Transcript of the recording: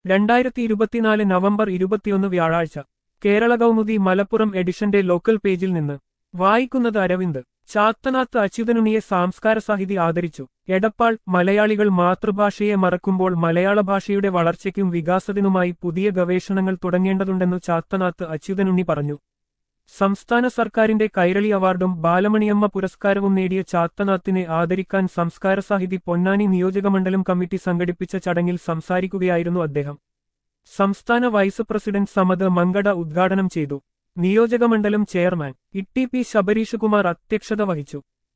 രണ്ടായിരത്തി ഇരുപത്തിനാല് നവംബർ ഇരുപത്തിയൊന്ന് വ്യാഴാഴ്ച കേരള കൗമുദി മലപ്പുറം എഡിഷന്റെ ലോക്കൽ പേജിൽ നിന്ന് വായിക്കുന്നത് അരവിന്ദ് ചാത്തനാത്ത് അച്യുതനുണിയെ സാംസ്കാര സാഹിതി ആദരിച്ചു എടപ്പാൾ മലയാളികൾ മാതൃഭാഷയെ മറക്കുമ്പോൾ മലയാള ഭാഷയുടെ വളർച്ചയ്ക്കും വികാസത്തിനുമായി പുതിയ ഗവേഷണങ്ങൾ തുടങ്ങേണ്ടതുണ്ടെന്നു ചാത്തനാത്ത് അച്യുതനുണ്ണി പറഞ്ഞു സംസ്ഥാന സർക്കാരിന്റെ കൈരളി അവാർഡും ബാലമണിയമ്മ പുരസ്കാരവും നേടിയ ചാത്തനാത്തിനെ ആദരിക്കാൻ സംസ്കാര സാഹിതി പൊന്നാനി നിയോജകമണ്ഡലം കമ്മിറ്റി സംഘടിപ്പിച്ച ചടങ്ങിൽ സംസാരിക്കുകയായിരുന്നു അദ്ദേഹം സംസ്ഥാന വൈസ് പ്രസിഡന്റ് സമദ് മങ്കട ഉദ്ഘാടനം ചെയ്തു നിയോജകമണ്ഡലം chairman E T P Sabareeshakumar അധ്യക്ഷത വഹിച്ചു